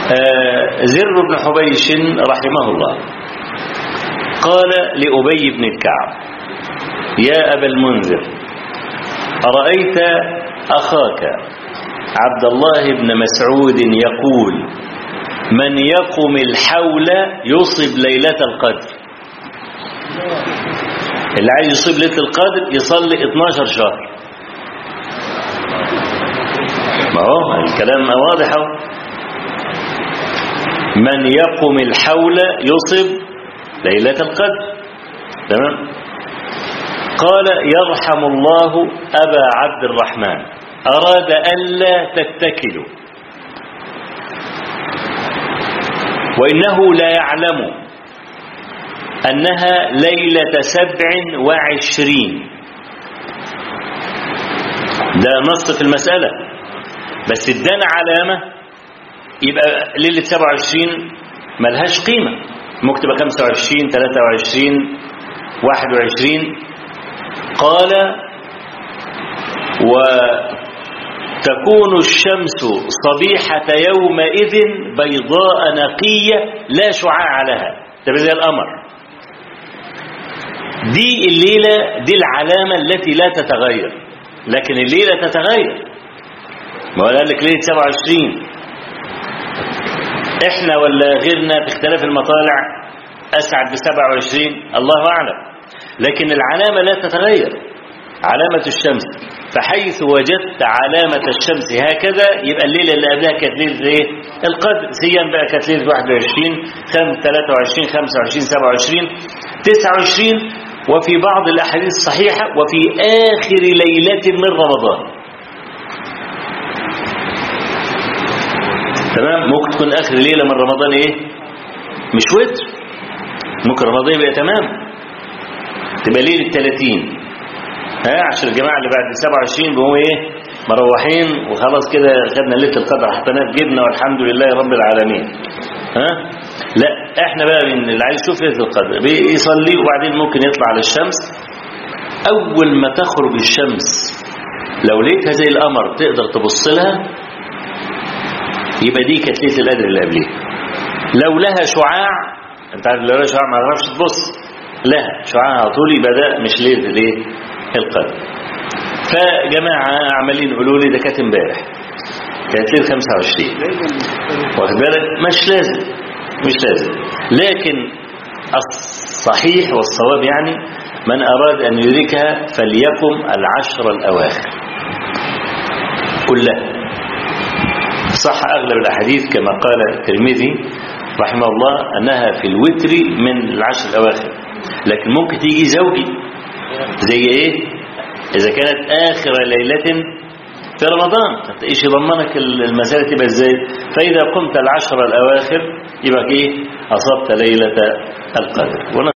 آه، زر بن حبيش رحمه الله قال لأبي بن الكعب يا أبا المنذر أرأيت أخاك عبد الله بن مسعود يقول من يقم الحول يصب ليلة القدر اللي عايز يصيب ليلة القدر يصلي 12 شهر ما هو الكلام واضح اهو من يقم الحول يصب ليلة القدر تمام قال يرحم الله أبا عبد الرحمن أراد ألا تتكلوا وإنه لا يعلم أنها ليلة سبع وعشرين ده نص في المسألة بس ادانا علامة يبقى ليلة 27 ملهاش قيمة ممكن تبقى 25 23 21 قال وتكون الشمس صبيحة يومئذ بيضاء نقية لا شعاع لها ده زي القمر دي الليلة دي العلامة التي لا تتغير لكن الليلة تتغير ما هو قال لك ليلة 27 احنا ولا غيرنا باختلاف المطالع اسعد ب 27 الله اعلم لكن العلامة لا تتغير علامة الشمس فحيث وجدت علامة الشمس هكذا يبقى الليلة اللي قبلها كانت ليلة ايه القدر سيا بقى كانت ليلة 21 خم- 23 25 27 29 وفي بعض الأحاديث الصحيحة وفي آخر ليلة من رمضان تمام ممكن تكون آخر ليلة من رمضان إيه مش وتر ممكن رمضان يبقى تمام تبقى ليلة 30 ها عشان الجماعة اللي بعد 27 بيقوموا إيه مروحين وخلاص كده خدنا ليلة القدر حطيناها في جبنا والحمد لله رب العالمين ها لا احنا بقى من اللي عايز يشوف ليلة القدر بيصلي وبعدين ممكن يطلع على الشمس أول ما تخرج الشمس لو لقيتها زي القمر تقدر تبص لها يبقى دي كانت ليله القدر اللي قبليها لو لها شعاع انت عارف لو لها شعاع ما تعرفش تبص لها شعاع على طول يبقى ده مش ليله الايه القدر فجماعه عمالين يقولوا لي ده كانت امبارح كانت ليله 25 واخد بالك مش لازم مش لازم لكن الصحيح والصواب يعني من أراد أن يدركها فليقم العشر الأواخر كلها صح أغلب الأحاديث كما قال الترمذي رحمه الله أنها في الوتر من العشر الأواخر لكن ممكن تيجي زوجي زي إيه إذا كانت آخر ليلة في رمضان إيش يضمنك المسألة تبقى إزاي فإذا قمت العشر الأواخر يبقى إيه أصبت ليلة القدر